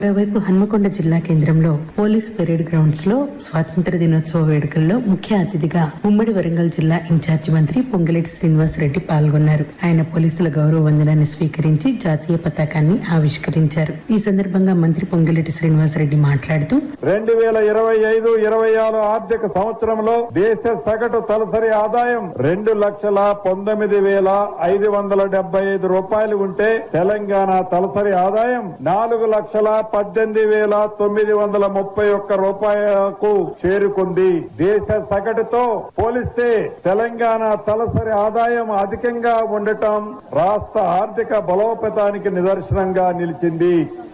మరోవైపు హన్మకొండ జిల్లా కేంద్రంలో పోలీస్ పెరేడ్ గ్రౌండ్స్ లో స్వాతంత్ర దినోత్సవ వేడుకల్లో ముఖ్య అతిథిగా ఉమ్మడి వరంగల్ జిల్లా ఇన్ఛార్జి మంత్రి పొంగిరెడ్డి శ్రీనివాస్ రెడ్డి పాల్గొన్నారు ఆయన పోలీసుల గౌరవ వందనాన్ని స్వీకరించి జాతీయ పతాకాన్ని ఆవిష్కరించారు ఈ సందర్భంగా మంత్రి పొంగిరెడ్డి శ్రీనివాస్ రెడ్డి మాట్లాడుతూ రెండు వేల ఇరవై ఐదు ఇరవై ఆరు ఆర్థిక సంవత్సరంలో దేశ సగటు తలసరి ఆదాయం రెండు లక్షల పంతొమ్మిది వేల ఐదు వందల డెబ్బై ఐదు రూపాయలు ఉంటే తెలంగాణ తలసరి ఆదాయం నాలుగు లక్షల పద్దెనిమిది వేల తొమ్మిది వందల ముప్పై ఒక్క రూపాయలకు చేరుకుంది దేశ సగటుతో పోలిస్తే తెలంగాణ తలసరి ఆదాయం అధికంగా ఉండటం రాష్ట్ర ఆర్థిక బలోపేతానికి నిదర్శనంగా నిలిచింది